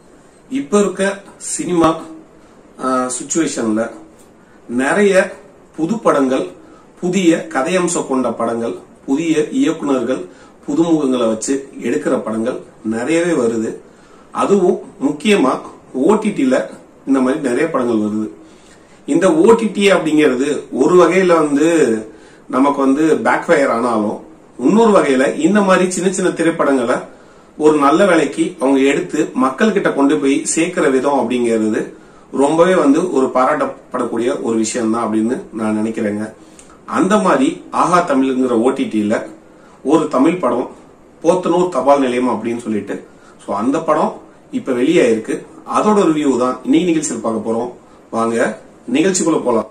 இப்ப இருக்க சினிமா சுச்சுவேஷன்ல நிறைய புது படங்கள் புதிய கதையம்சம் கொண்ட படங்கள் புதிய இயக்குனர்கள் புதுமுகங்களை வச்சு எடுக்கிற படங்கள் நிறையவே வருது அதுவும் முக்கியமா ஓடிடில இந்த மாதிரி நிறைய படங்கள் வருது இந்த ஓடிடி அப்படிங்கிறது ஒரு வகையில வந்து நமக்கு வந்து பேக் ஃபயர் ஆனாலும் இன்னொரு வகையில இந்த மாதிரி சின்ன சின்ன திரைப்படங்களை ஒரு நல்ல வேலைக்கு அவங்க எடுத்து மக்கள் கிட்ட கொண்டு போய் சேர்க்கிற விதம் அப்படிங்கிறது ரொம்பவே வந்து ஒரு பாராட்டப்படக்கூடிய ஒரு விஷயம் தான் அப்படின்னு நான் நினைக்கிறேங்க அந்த மாதிரி ஆஹா தமிழ்ங்கிற ஓடிடியில ஒரு தமிழ் படம் போத்தனூர் தபால் நிலையம் அப்படின்னு சொல்லிட்டு சோ அந்த படம் இப்ப வெளியாயிருக்கு அதோட ரிவ்யூ தான் இன்னைக்கு நிகழ்ச்சியில் பார்க்க போறோம் வாங்க நிகழ்ச்சிக்குள்ள போலாம்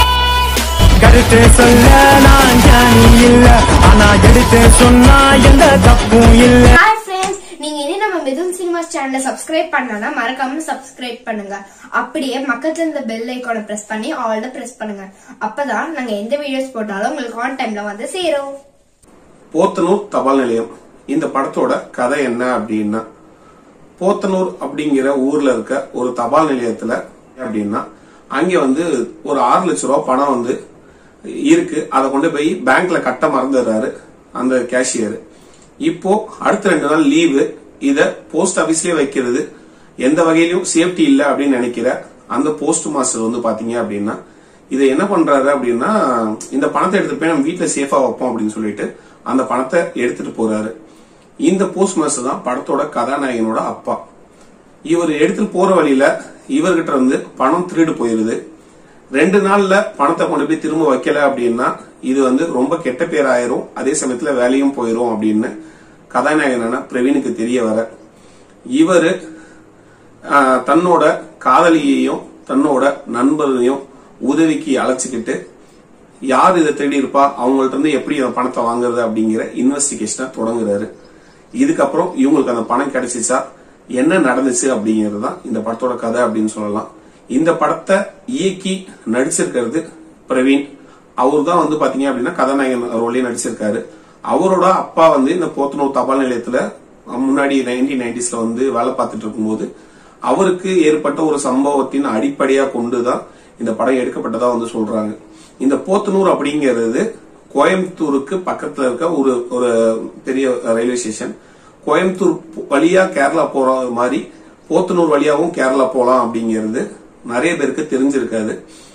கருத்து சொல்ல நான் ஞானி இல்ல ஆனா எடுத்து சொன்னா எந்த தப்பும் இல்ல ஹாய் ஃப்ரெண்ட்ஸ் நீங்க இனி நம்ம மிதுன் சினிமாஸ் சேனலை சப்ஸ்கிரைப் பண்ணனா மறக்காம சப்ஸ்கிரைப் பண்ணுங்க அப்படியே பக்கத்துல இருந்த பெல் ஐகானை பிரஸ் பண்ணி ஆல்ல பிரஸ் பண்ணுங்க அப்பதான் நாங்க எந்த வீடியோஸ் போட்டாலும் உங்களுக்கு ஆன் டைம்ல வந்து சேரும் போத்தனூர் தபால் நிலையம் இந்த படத்தோட கதை என்ன அப்படின்னா போத்தனூர் அப்படிங்கிற ஊர்ல இருக்க ஒரு தபால் நிலையத்துல அப்படின்னா அங்க வந்து ஒரு ஆறு லட்சம் ரூபாய் பணம் வந்து இருக்கு அதை கொண்டு போய் பேங்க்ல கட்ட மறந்துடுறாரு அந்த கேஷியர் இப்போ அடுத்த ரெண்டு நாள் லீவு இத போஸ்ட் ஆபீஸ்லயே வைக்கிறது எந்த வகையிலும் சேஃப்டி இல்ல அப்படின்னு நினைக்கிற அந்த போஸ்ட் மாஸ்டர் வந்து பாத்தீங்க அப்படின்னா இதை என்ன பண்றாரு அப்படின்னா இந்த பணத்தை எடுத்துட்டு போய் நம்ம வீட்டுல சேஃபா வைப்போம் அப்படின்னு சொல்லிட்டு அந்த பணத்தை எடுத்துட்டு போறாரு இந்த போஸ்ட் மாஸ்டர் தான் படத்தோட கதாநாயகனோட அப்பா இவர் எடுத்துட்டு போற வழியில இவர்கிட்ட இருந்து பணம் திருடு போயிருது ரெண்டு நாள்ல பணத்தை கொண்டு போய் திரும்ப வைக்கல அப்படின்னா இது வந்து ரொம்ப கெட்ட பேர் ஆயிரும் அதே சமயத்துல வேலையும் போயிரும் அப்படின்னு கதாநாயகனான பிரவீனுக்கு தெரிய வர இவரு ஆஹ், தன்னோட காதலியையும் தன்னோட நண்பரையும் உதவிக்கு அழைச்சுக்கிட்டு யார் இதை தேடி இருப்பா அவங்கள்ட்ட இருந்து எப்படி அந்த பணத்தை வாங்குறது அப்படிங்கிற இன்வெஸ்டிகேஷனை தொடங்குறாரு இதுக்கப்புறம் இவங்களுக்கு அந்த பணம் கிடைச்சிச்சா என்ன நடந்துச்சு அப்படிங்கிறது தான் இந்த படத்தோட கதை அப்படின்னு சொல்லலாம் இந்த படத்தை இயக்கி நடிச்சிருக்கிறது பிரவீன் அவர் தான் வந்து பாத்தீங்க அப்படின்னா கதாநாயகன் ரோலே நடிச்சிருக்காரு அவரோட அப்பா வந்து இந்த போத்தனூர் தபால் நிலையத்துல முன்னாடி நைன்டீன் நைன்டிஸ்ல வந்து வேலை பார்த்துட்டு இருக்கும்போது அவருக்கு ஏற்பட்ட ஒரு சம்பவத்தின் அடிப்படையா கொண்டுதான் இந்த படம் எடுக்கப்பட்டதா வந்து சொல்றாங்க இந்த போத்தனூர் அப்படிங்கிறது கோயம்புத்தூருக்கு பக்கத்துல இருக்க ஒரு ஒரு பெரிய ரயில்வே ஸ்டேஷன் கோயம்புத்தூர் வழியா கேரளா போற மாதிரி போத்தனூர் வழியாவும் கேரளா போலாம் அப்படிங்கிறது நிறைய பேருக்கு தெரிஞ்சிருக்காது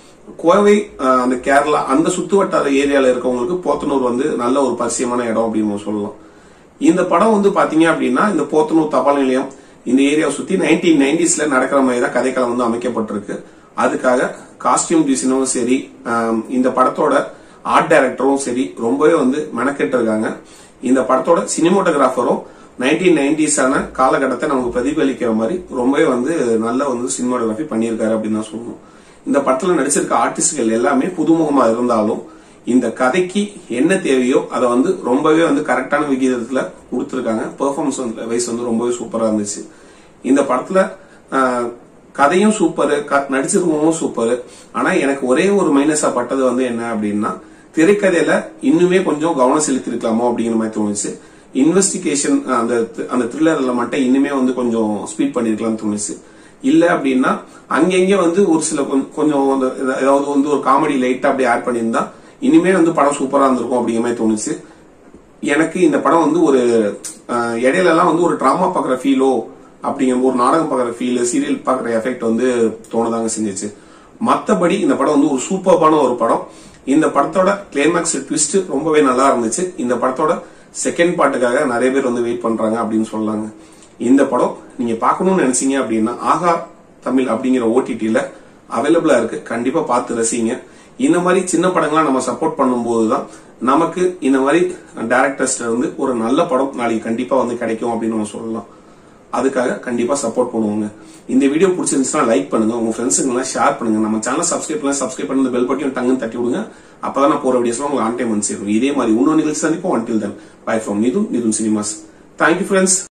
கோவை அஹ், அந்த கேரளா அந்த சுத்து வட்டார ஏரியால இருக்கவங்களுக்கு போத்தனூர் வந்து நல்ல ஒரு பரிசியமான இடம் அப்படின்னு நம்ம சொல்லலாம் இந்த படம் வந்து பாத்தீங்க அப்படின்னா இந்த போத்தனூர் தபால் நிலையம் இந்த ஏரியாவை சுத்தி நைன்டீன் நைன்டிஸ்ல நடக்கிற மாதிரி தான் கதைக்களம் வந்து அமைக்கப்பட்டிருக்கு அதுக்காக காஸ்டியூம் டிசைனரும் சரி ஆம், இந்த படத்தோட ஆர்ட் டைரக்டரும் சரி ரொம்பவே வந்து மெனக்கெட்டு இருக்காங்க இந்த படத்தோட சினிமோட்டோகிராஃபரும் நைன்டீன் நைன்டிஸான காலகட்டத்தை நமக்கு பிரதிபலிக்கிற மாதிரி ரொம்பவே வந்து நல்ல வந்து சினிமோட்டோகிராஃபி பண்ணியிருக்காரு அப்படின்னு தான் சொல்லணும் இந்த படத்துல நடிச்சிருக்க ஆர்டிஸ்ட்கள் எல்லாமே புதுமுகமா இருந்தாலும் இந்த கதைக்கு என்ன தேவையோ அதை வந்து ரொம்பவே வந்து கரெக்டான விகிதத்துல கொடுத்திருக்காங்க பெர்ஃபார்மன்ஸ் வைஸ் வந்து ரொம்பவே சூப்பரா இருந்துச்சு இந்த படத்துல ஆஹ், கதையும் சூப்பர் நடிச்சிருக்கவங்களும் சூப்பர் ஆனா எனக்கு ஒரே ஒரு மைனஸா பட்டது வந்து என்ன அப்படின்னா திரைக்கதையில இன்னுமே கொஞ்சம் கவனம் செலுத்திருக்கலாமோ அப்படிங்கிற மாதிரி தோணுச்சு இன்வெஸ்டிகேஷன் அந்த அந்த த்ரில்லர்ல மட்டும் இன்னுமே வந்து கொஞ்சம் ஸ்பீட் பண்ணிருக்கலாம்னு தோணுச்சு இல்ல அப்படின்னா அங்கங்க வந்து ஒரு சில கொஞ்ச- கொஞ்சம் அந்த எதா- ஏதாவது வந்து ஒரு காமெடி லைட்டா அப்படி ஆட் பண்ணியிருந்தா இனிமே வந்து படம் சூப்பரா இருந்திருக்கும் அப்படிங்கிற மாதிரி தோணுச்சு எனக்கு இந்த படம் வந்து ஒரு அஹ், இடையில எல்லாம் வந்து ஒரு டிராமா பாக்குற ஃபீலோ அப்படிங்கிற ஒரு நாடகம் பாக்குற ஃபீல் சீரியல் பாக்குற எஃபெக்ட் வந்து தோணதாங்க செஞ்சுச்சு மத்தபடி இந்த படம் வந்து ஒரு சூப்பர்பான ஒரு படம் இந்த படத்தோட கிளைமேக்ஸ் ட்விஸ்ட் ரொம்பவே நல்லா இருந்துச்சு இந்த படத்தோட செகண்ட் பார்ட்டுக்காக நிறைய பேர் வந்து வெயிட் பண்றாங்க அப்படின்னு சொல்லலாங்க இந்த படம் நீங்க பார்க்கணும்னு நினைச்சீங்க அப்படின்னா ஆகா தமிழ் அப்படிங்கிற ஓடிடில அவைலபிளா இருக்கு கண்டிப்பா பார்த்து ரசிங்க இந்த மாதிரி சின்ன படங்களா நம்ம சப்போர்ட் பண்ணும்போது தான் நமக்கு இந்த மாதிரி டேரக்டர்ஸ்ல இருந்து ஒரு நல்ல படம் நாளைக்கு கண்டிப்பா வந்து கிடைக்கும் அப்படின்னு நம்ம சொல்லலாம் அதுக்காக கண்டிப்பா சப்போர்ட் பண்ணுவாங்க இந்த வீடியோ பிடிச்சிருந்துச்சுன்னா லைக் பண்ணுங்க உங்க ஃப்ரெண்ட்ஸுங்க எல்லாம் ஷேர் பண்ணுங்க நம்ம சேனல் சப்ஸ்கிரைப் பண்ணலாம் சப்ஸ்கிரைப் பண்ணி பெல் பட்டியும் டங்குன்னு தட்டி விடுங்க அப்பதான் நான் போற வீடியோஸ் உங்களுக்கு ஆன் டைம் வந்து சேரும் இதே மாதிரி இன்னொரு நிகழ்ச்சி சந்திப்போம் until then bye from Nithun Nithun cinemas thank you friends